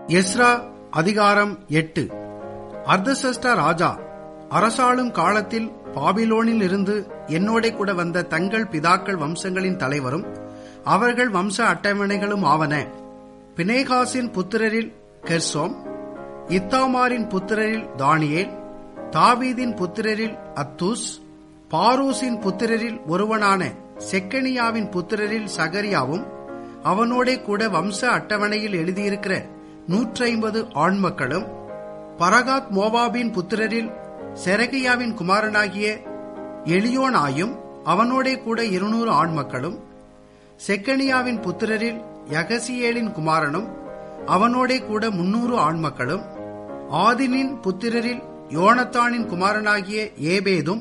Ezra அதிகாரம் எட்டு அர்தசஷ்டா ராஜா அரசாளும் காலத்தில் பாபிலோனில் இருந்து என்னோட கூட வந்த தங்கள் பிதாக்கள் வம்சங்களின் தலைவரும் அவர்கள் வம்ச அட்டவணைகளும் ஆவன பினேகாசின் புத்திரரில் கெர்சோம் இத்தாமாரின் புத்திரரில் தானியேல் தாவீதின் புத்திரரில் அத்தூஸ் பாரூசின் புத்திரரில் ஒருவனான செக்கனியாவின் புத்திரரில் சகரியாவும் அவனோடே கூட வம்ச அட்டவணையில் எழுதியிருக்கிற நூற்றி ஐம்பது ஆண்மக்களும் பரகாத் மோவாபின் புத்திரரில் செரகியாவின் குமாரனாகிய எலியோனாயும் அவனோடே கூட இருநூறு ஆண்மக்களும் செக்கனியாவின் புத்திரரில் யகசியேலின் குமாரனும் அவனோடே கூட முன்னூறு ஆண்மக்களும் ஆதினின் புத்திரரில் யோனத்தானின் குமாரனாகிய ஏபேதும்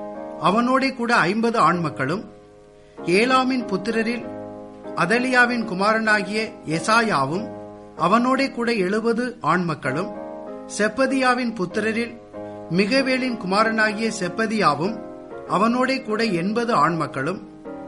அவனோடே கூட ஐம்பது ஆண்மக்களும் ஏலாமின் புத்திரரில் அதலியாவின் குமாரனாகிய எசாயாவும் அவனோடே கூட எழுபது ஆண்மக்களும் செப்பதியாவின் புத்திரரில் மிகவேலின் குமாரனாகிய செப்பதியாவும் அவனோடே கூட எண்பது ஆண்மக்களும்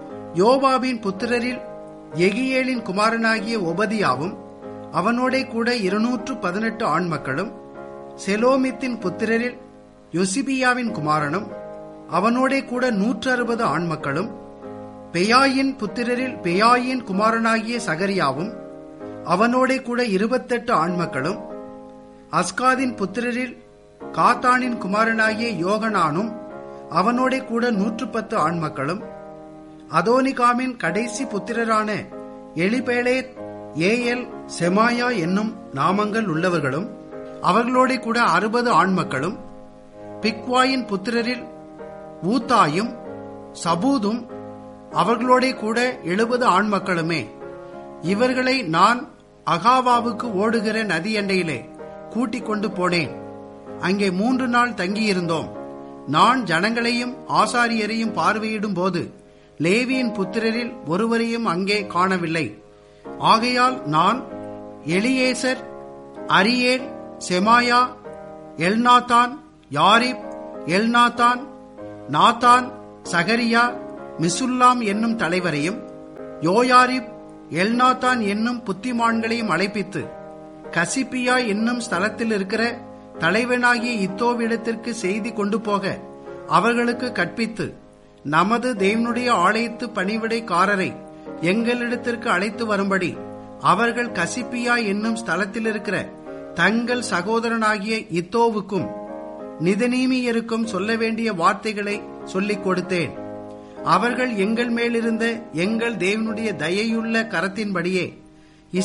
யோவாபின் புத்திரரில் எகியேலின் குமாரனாகிய ஒபதியாவும் அவனோடே கூட இருநூற்று பதினெட்டு ஆண்மக்களும் செலோமித்தின் புத்திரரில் யொசிபியாவின் குமாரனும் அவனோடே கூட நூற்று அறுபது ஆண்மக்களும் பெயாயின் புத்திரரில் பெயாயின் குமாரனாகிய சகரியாவும் அவனோடே கூட இருபத்தெட்டு ஆண்மக்களும் அஸ்காதின் புத்திரரில் காத்தானின் குமாரனாகிய யோகனானும் அவனோடே கூட நூற்று பத்து ஆண்மக்களும் அதோனிகாமின் கடைசி புத்திரரான எலிபேலே ஏஎல் செமாயா என்னும் நாமங்கள் உள்ளவர்களும் அவர்களோட கூட அறுபது ஆண்மக்களும் பிக்வாயின் புத்திரரில் ஊத்தாயும் சபூதும் அவர்களோட கூட எழுபது ஆண்மக்களுமே இவர்களை நான் அகாவாவுக்கு ஓடுகிற நதி எண்டையிலே கூட்டிக் கொண்டு போனேன் அங்கே மூன்று நாள் தங்கியிருந்தோம் நான் ஜனங்களையும் ஆசாரியரையும் பார்வையிடும் போது லேவியின் புத்திரரில் ஒருவரையும் அங்கே காணவில்லை ஆகையால் நான் Eliezer Ariel Shemaiah Elnathan Jarib Elnathan Nathan Zechariah Meshullam என்னும் தலைவரையும் யோயாரிப் எல்நாத்தான் என்னும் புத்திமான்களையும் அழைப்பித்து கசிப்பியா என்னும் ஸ்தலத்தில் இருக்கிற தலைவனாகிய இத்தோவிடத்திற்கு செய்தி கொண்டு போக அவர்களுக்கு கற்பித்து நமது தேவனுடைய ஆலயத்து பணிவிடைக்காரரை எங்களிடத்திற்கு அழைத்து வரும்படி அவர்கள் கசிப்பியா என்னும் ஸ்தலத்தில் இருக்கிற தங்கள் சகோதரனாகிய இத்தோவுக்கும் நிதனீமியருக்கும் சொல்ல வேண்டிய வார்த்தைகளை சொல்லிக் கொடுத்தேன் அவர்கள் எங்கள் மேலிருந்த எங்கள் தேவனுடைய தயையுள்ள கரத்தின்படியே